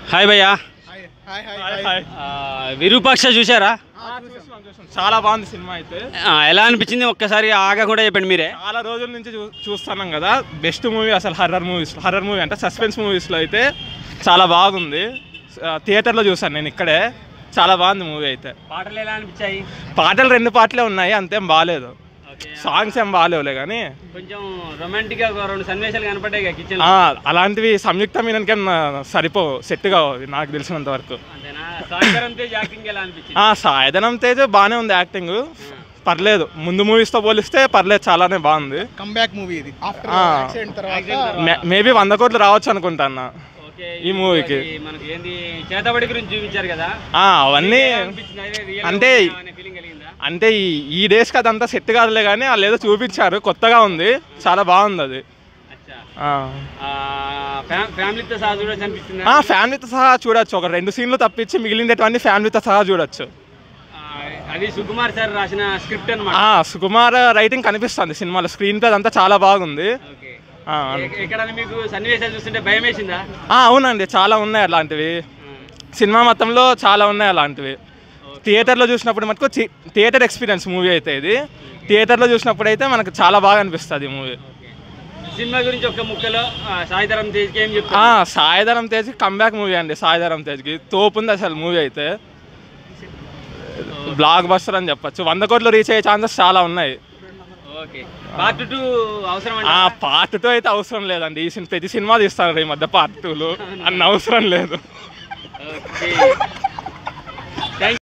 Hi భయ్యా hi hi hi ఆ, విరూపాక్ష చూసారా చాలా బాగుంది సినిమా అయితే ఆ, ఎలా అనిపించింది ఒక్కసారి ఆగా కూడా చెప్పండి మీరే చాలా రోజుల నుంచి చూ చూస్తున్నాం కదా బెస్ట్ మూవీ అసలు హర్రర్ మూవీస్ హర్రర్ మూవీ అంటే సస్పెన్స్ మూవీస్లో అయితే చాలా బాగుంది ఆ, థియేటర్లో చూసాను నేను ఇక్కడే చాలా బాగుంది మూవీ అయితే పాటలు ఎలా అనిపించాయి పాటలు రెండు పాటలే ఉన్నాయి అంతేం బాగాలేదు సాంగ్స్ ఏం బాగాలేవులే కానీ కొంచెం రొమాంటిక్ గా ఒక రెండు సన్నివేశాలు కనపడ్డాయి కిచెన్ ఆ, అలాంటివి సంయుక్త మీనకేం సరిపో సెట్ కావు అవి నాకు తెలిసినంత వరకు అంతేనా సాయంత్రం తేజ్ యాక్టింగ్ ఎలా అనిపించింది ఆ సాయధనం తేజ్ బాగానే ఉంది యాక్టింగ్ పర్లేదు ముందు మూవీస్తో పోలిస్తే పర్లేదు చాలానే బాగుంది కంబ్యాక్ మూవీ ఇది ఆఫ్టర్ ఆ. యాక్సిడెంట్ తర్వాత మేబీ వంద కోట్లు రావచ్చు అనుకుంటాను ఓకే ఈ మూవీకి. మనకి ఏంది చేతబడి గురించి చూపించారు కదా ఆ, అవన్నీ అనిపించింది అదే real గా అంటే ఉందా అనే ఫీలింగ్ కలిగిందా అంటే ఈ ఈ డేస్కి అదంతా సెట్ కాదులే కానీ వాళ్ళు ఏదో చూపించారు కొత్తగా ఉంది చాలా బాగుంది అది అచ్చా ఆ. ఆ, ఫ్యా- ఫ్యామిలీతో సహా చూడొచ్చు అనిపిస్తుందా ఆ, ఫ్యామిలీతో సహా చూడొచ్చు ఒక రెండు సీన్లు తప్పించి మిగిలినటువంటి ఫ్యామిలీతో సహా చూడొచ్చు ఆ, అది సుకుమార్ సార్ రాసిన స్క్రిప్ట్ అనమాట ఆ, సుకుమార్ రైటింగ్ కనిపిస్తుంది సినిమాలో స్క్రీన్ ప్లే అంతా చాలా బాగుంది ఓకే ఆ, ఎ- ఎక్కడైనా మీకు సన్నివేశాలు చూస్తుంటే భయం వేసిందా ఆ, అవునండి చాలా ఉన్నాయి అలాంటివి సినిమా మొత్తంలో చాలా ఉన్నాయి అలాంటివి థియేటర్లో చూసినప్పుడు మటుకు చి- థియేటర్ ఎక్స్పీరియన్స్ మూవీ అయితే ఇది థియేటర్లో చూసినప్పుడు అయితే మనకు చాలా బాగా అనిపిస్తుంది ఈ మూవీ సినిమా గురించి ఒక ముక్కలో ఆ, సాయిధరం తేజ్కి ఏం ఆ, చెప్తారు సాయిధరం తేజ్ కంబ్యాక్ మూవీ అండి సాయిధరం తేజ్కి తోపుంది అసలు మూవీ అయితే బ్లాక్ బస్టర్ అని చెప్పొచ్చు వంద కోట్లు రీచ్ అయ్యే ఛాన్సెస్ చాలా ఉన్నాయి ఓకే పార్ట్ టూ అవసరం ఆ అంటే పార్ట్ టూ అయితే అవసరం లేదండి ఈ సినిమా ప్రతి సినిమా తీస్తారు ఈ మధ్య పార్ట్ టూలు అన్న అవసరం లేదు ఓకే